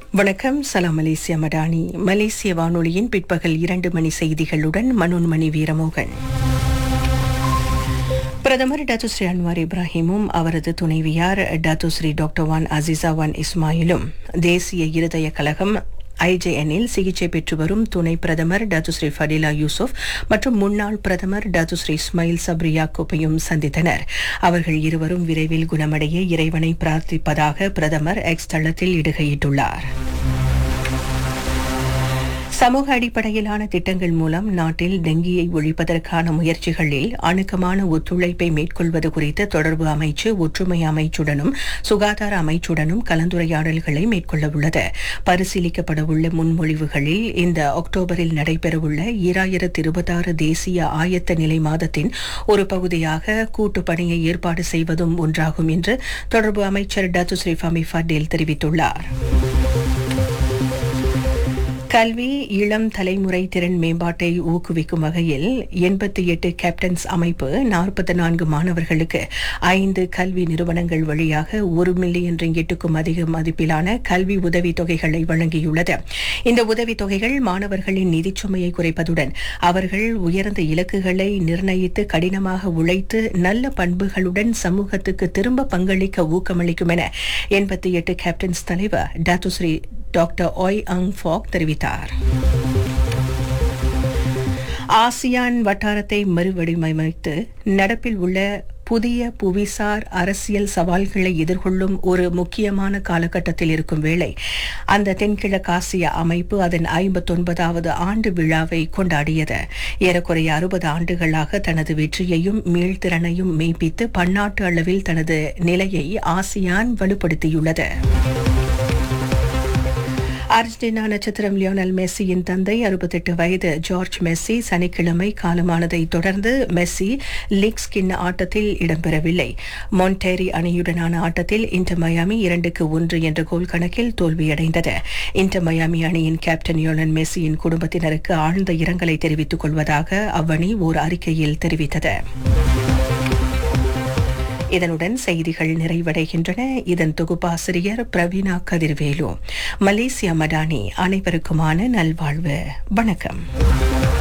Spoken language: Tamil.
வணக்கம் சலாம் மலேசியா மடானி மலேசிய வானொலியின் பிற்பகல் இரண்டு மணி செய்திகளுடன் மனோன்மணி வீரமோகன் பிரதமர் டாத்துஸ்ரீ அன்வார் இப்ராஹிமும் அவரது துணைவியார் Datuk Seri doctor Wan Azizah Wan இஸ்மாயிலும் தேசிய இருதய கழகம் ஐஜேஎனில் சிகிச்சை பெற்று வரும் துணை பிரதமர் டாத்துஸ்ரீ ஃபடிலா யூசுப் மற்றும் முன்னாள் பிரதமர் டாத்துஸ்ரீ இஸ்மாயில் சப்ரியா கோப்பையும் சந்தித்தனர் அவர்கள் இருவரும் விரைவில் குணமடைய இறைவனை பிரார்த்திப்பதாக பிரதமர் எக்ஸ் தளத்தில் இடுகையிட்டுள்ளார் சமூக அடிப்படையிலான திட்டங்கள் மூலம் நாட்டில் டெங்கியை ஒழிப்பதற்கான முயற்சிகளில் அணுக்கமான ஒத்துழைப்பை மேற்கொள்வது குறித்து தொடர்பு அமைச்சு ஒற்றுமை அமைச்சுடனும் சுகாதார அமைச்சுடனும் கலந்துரையாடல்களை மேற்கொள்ளவுள்ளது பரிசீலிக்கப்படவுள்ள முன்மொழிவுகளில் இந்த அக்டோபரில் நடைபெறவுள்ள ஈராயிரத்து இருபத்தாறு தேசிய ஆயத்த நிலை மாதத்தின் ஒரு பகுதியாக கூட்டு பணியை ஏற்பாடு செய்வதும் ஒன்றாகும் என்று தொடர்பு அமைச்சர் டத்து ஃபமி ஃபட்டேல் தெரிவித்துள்ளார் கல்வி இளம் தலைமுறை திறன் மேம்பாட்டை ஊக்குவிக்கும் வகையில் எண்பத்தி எட்டு கேப்டன்ஸ் அமைப்பு நாற்பத்தி நான்கு மாணவர்களுக்கு ஐந்து கல்வி நிறுவனங்கள் வழியாக ஒரு மில்லியன் ரிங்கெட்டுக்கும் அதிக மதிப்பிலான கல்வி உதவித் தொகைகளை வழங்கியுள்ளது இந்த உதவித் தொகைகள் மாணவர்களின் நிதிச் சுமையை குறைப்பதுடன் அவர்கள் உயர்ந்த இலக்குகளை நிர்ணயித்து கடினமாக உழைத்து நல்ல பண்புகளுடன் சமூகத்துக்கு திரும்ப பங்களிக்க ஊக்கமளிக்கும் என எண்பத்தி எட்டு கேப்டன்ஸ் தலைவர் Datuk Seri doctor Y Ang Fook தெரிவித்தார் ஆசியான் வட்டாரத்தை மறுவடிவமைத்து நடப்பில் உள்ள புதிய புவிசார் அரசியல் சவால்களை எதிர்கொள்ளும் ஒரு முக்கியமான காலகட்டத்தில் இருக்கும் வேளை அந்த தென்கிழக்காசிய அமைப்பு அதன் ஐம்பத்தொன்பதாவது ஆண்டு விழாவை கொண்டாடியது ஏறக்குறைய அறுபது ஆண்டுகளாக தனது வெற்றியையும் மீள்திறனையும் மெய்ப்பித்து பன்னாட்டு அளவில் தனது நிலையை ஆசியான் வலுப்படுத்தியுள்ளது அர்ஜென்டினா நட்சத்திரம் லியோனல் மெஸ்ஸியின் தந்தை அறுபத்தெட்டு வயது ஜார்ஜ் மெஸ்ஸி சனிக்கிழமை காலமானதை தொடர்ந்து மெஸ்ஸி லீக் ஸ்கின் ஆட்டத்தில் இடம்பெறவில்லை மொன்டேரி அணியுடனான ஆட்டத்தில் இன்டர் மயாமி இரண்டுக்கு ஒன்று என்ற கோல் கணக்கில் தோல்வியடைந்தது இன்டர் மயாமி அணியின் கேப்டன் லியோனல் மெஸ்ஸியின் குடும்பத்தினருக்கு ஆழ்ந்த இரங்கலை தெரிவித்துக் கொள்வதாக அவ்வணி ஓர் அறிக்கையில் தெரிவித்தது இதனுடன் செய்திகள் நிறைவடைகின்றன இதன் தொகுப்பாசிரியர் பிரவீனா கதிர்வேலு மலேசியா மடானி அனைவருக்குமான நல்வாழ்வு வணக்கம்